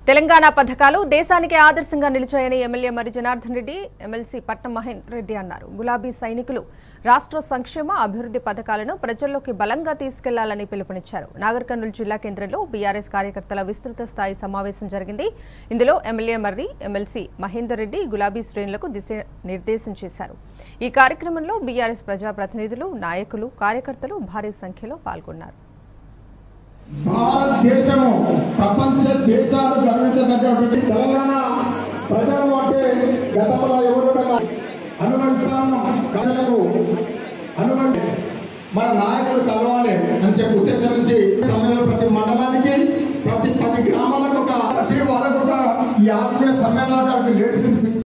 తెలంగాణ పథకాలు దేశానికి ఆదర్శంగా నిలిచాయని ఎమ్మెల్యే మరి జనార్దన్ రెడ్డి ఎమ్మెల్సీ పట్నం మహేందర్ రెడ్డి అన్నారు గులాబీ సైనికులు రాష్ట్ర సంక్షేమ అభివృద్ధి పథకాలను ప్రజల్లోకి బలంగా తీసుకెళ్లాలని పిలుపునిచ్చారు నాగర్ కర్నూలు జిల్లా కేంద్రంలో బీఆర్ఎస్ కార్యకర్తల విస్తృత స్థాయి సమావేశం జరిగింది ఇందులో ఎమ్మెల్యే మర్రి ఎమ్మెల్సీ మహేందర్ రెడ్డి గులాబీ శ్రేణులకు దిశ నిర్దేశం చేశారు ఈ కార్యక్రమంలో బీఆర్ఎస్ ప్రజాప్రతినిధులు నాయకులు కార్యకర్తలు భారీ సంఖ్యలో పాల్గొన్నారు భారతదేశము ప్రపంచ దేశాలు గర్వించదగ్గటువంటి తెలంగాణ ప్రజలు అంటే గతంలో ఎవరు కూడా అనుభవిస్తాము ప్రజలకు అనుభవి మన నాయకులు కలవాలి అని చెప్పి ఉద్దేశం నుంచి సమయంలో ప్రతి మండలానికి ప్రతి పది గ్రామాలకు ఒక ప్రతి వాళ్ళకు ఒక ఈ ఆత్మీయ సమ్మేళనానికి లేడీస్